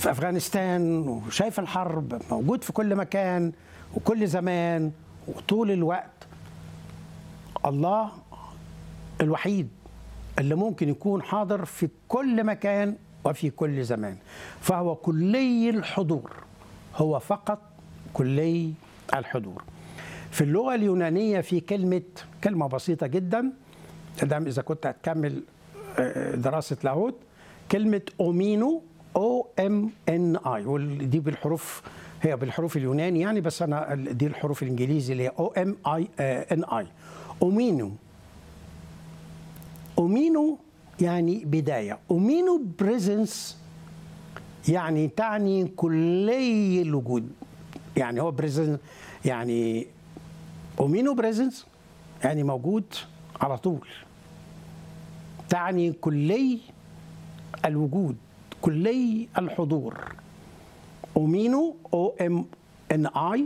في افغانستان وشايف الحرب موجود في كل مكان وكل زمان وطول الوقت الله الوحيد اللي ممكن يكون حاضر في كل مكان وفي كل زمان فهو كلي الحضور هو فقط كلي الحضور في اللغة اليونانية في كلمة كلمة بسيطة جدا دام إذا كنت هتكمل دراسة لاهوت كلمة أومينو او ام ان اي ودي بالحروف هي بالحروف اليوناني يعني بس انا دي الحروف الانجليزي اللي هي او ام اي ان اي اومينو اومينو يعني بدايه اومينو بريزنس يعني تعني كلي الوجود يعني هو بريزنس يعني اومينو بريزنس يعني موجود على طول تعني كلي الوجود كلي الحضور أومينو أو إم إن آي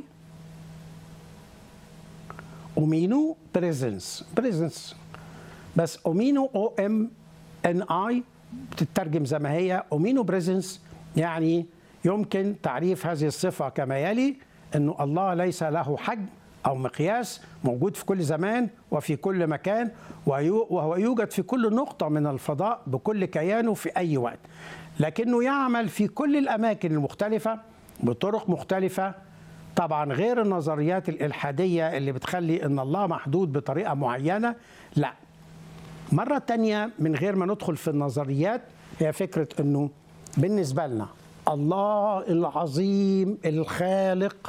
أومينو بريزنس بريزنس بس أومينو أو إم إن آي بتترجم زي ما هي أومينو بريزنس يعني يمكن تعريف هذه الصفة كما يلي أنه الله ليس له حجم أو مقياس موجود في كل زمان وفي كل مكان وهو يوجد في كل نقطة من الفضاء بكل كيانه في أي وقت لكنه يعمل في كل الأماكن المختلفة بطرق مختلفة طبعا غير النظريات الإلحادية اللي بتخلي أن الله محدود بطريقة معينة لا مرة تانية من غير ما ندخل في النظريات هي فكرة أنه بالنسبة لنا الله العظيم الخالق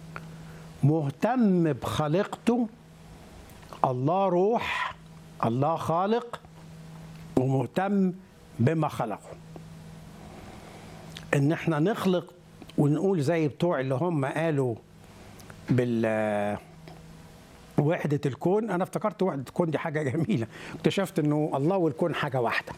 مهتم بخليقته الله روح الله خالق ومهتم بما خلقه ان احنا نخلق ونقول زي بتوع اللي هم قالوا بال وحدة الكون أنا افتكرت وحدة الكون دي حاجة جميلة اكتشفت أنه الله والكون حاجة واحدة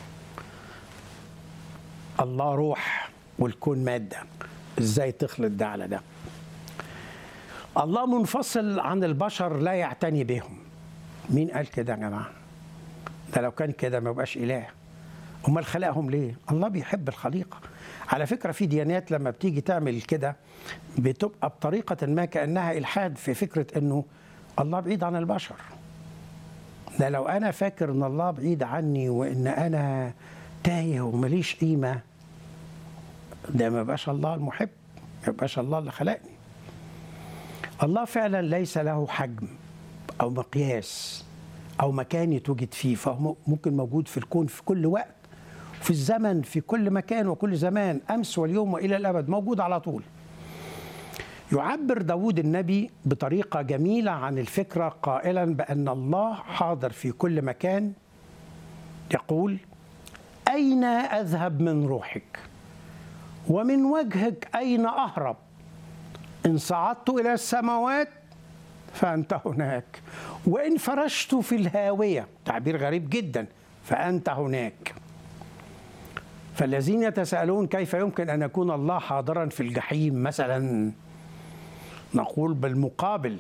الله روح والكون مادة إزاي تخلط ده على ده الله منفصل عن البشر لا يعتني بهم مين قال كده يا جماعة ده لو كان كده ما يبقاش إله امال خلقهم ليه الله بيحب الخليقه على فكره في ديانات لما بتيجي تعمل كده بتبقى بطريقه ما كانها الحاد في فكره انه الله بعيد عن البشر ده لو انا فاكر ان الله بعيد عني وان انا تايه ومليش قيمه ده ما يبقاش الله المحب ما يبقاش الله اللي خلقني الله فعلا ليس له حجم او مقياس او مكان يتوجد فيه فهو ممكن موجود في الكون في كل وقت في الزمن في كل مكان وكل زمان امس واليوم والى الابد موجود على طول يعبر داود النبي بطريقة جميلة عن الفكرة قائلا بأن الله حاضر في كل مكان يقول أين أذهب من روحك ومن وجهك أين أهرب إن صعدت إلى السماوات فأنت هناك وإن فرشت في الهاوية تعبير غريب جدا فأنت هناك فالذين يتساءلون كيف يمكن أن يكون الله حاضرا في الجحيم مثلا نقول بالمقابل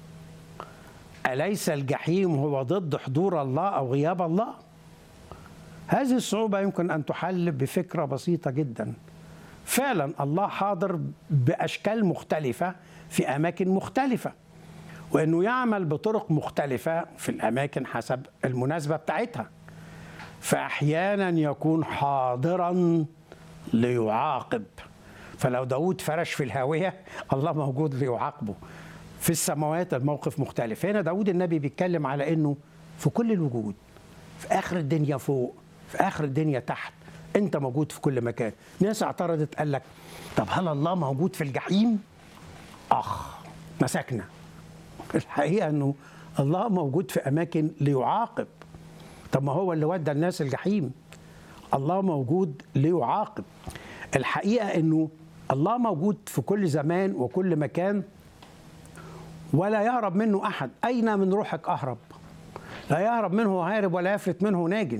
أليس الجحيم هو ضد حضور الله أو غياب الله هذه الصعوبة يمكن أن تحل بفكرة بسيطة جدا فعلا الله حاضر بأشكال مختلفة في أماكن مختلفة وانه يعمل بطرق مختلفه في الاماكن حسب المناسبه بتاعتها فاحيانا يكون حاضرا ليعاقب فلو داود فرش في الهاويه الله موجود ليعاقبه في السماوات الموقف مختلف هنا داود النبي بيتكلم على انه في كل الوجود في اخر الدنيا فوق في اخر الدنيا تحت انت موجود في كل مكان ناس اعترضت قال لك طب هل الله موجود في الجحيم اخ مسكنا الحقيقه انه الله موجود في اماكن ليعاقب طب ما هو اللي ودى الناس الجحيم الله موجود ليعاقب الحقيقه انه الله موجود في كل زمان وكل مكان ولا يهرب منه احد اين من روحك اهرب لا يهرب منه هارب ولا يفلت منه ناج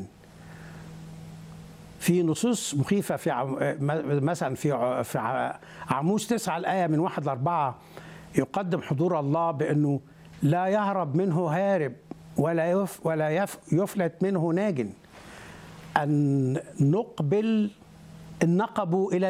في نصوص مخيفه في مثلا في في عموس تسعة الايه من واحد لاربعه يقدم حضور الله بانه لا يهرب منه هارب ولا يف ولا يف يفلت منه ناج ان نقبل النقب الى